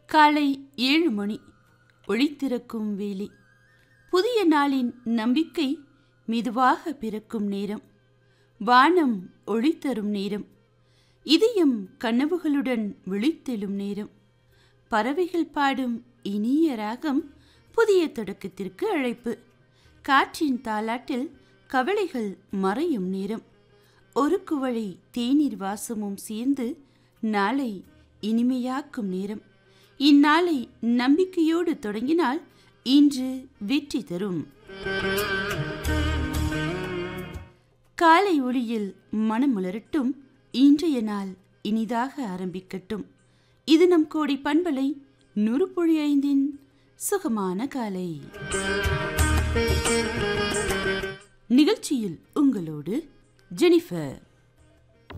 காலை ஏழு மணி ஒளித்திறக்கும் வேலை புதிய நாளின் நம்பிக்கை மெதுவாக பிறக்கும் நேரம் வானம் ஒளித்தரும் நேரம் இதயம் கனவுகளுடன் விழித்தெழும் நேரம் பறவைகள் பாடும் இனிய ராகம் புதிய தொடக்கத்திற்கு அழைப்பு காற்றின் தாலாட்டில் கவலைகள் மறையும் நேரம் ஒரு குவளை தேநீர் வாசமும் சேர்ந்து நாளை இனிமையாக்கும் நேரம் இந்நாளை நம்பிக்கையோடு தொடங்கினால் இன்று வெற்றி தரும் காலை ஒளியில் மனம் மலரட்டும் இன்றைய நாள் இனிதாக ஆரம்பிக்கட்டும் இது நம் கோடி பண்பலை நூறு புள்ளி ஐந்தின் சுகமான காலை நிகழ்ச்சியில் உங்களோடு ஜெனிஃபர்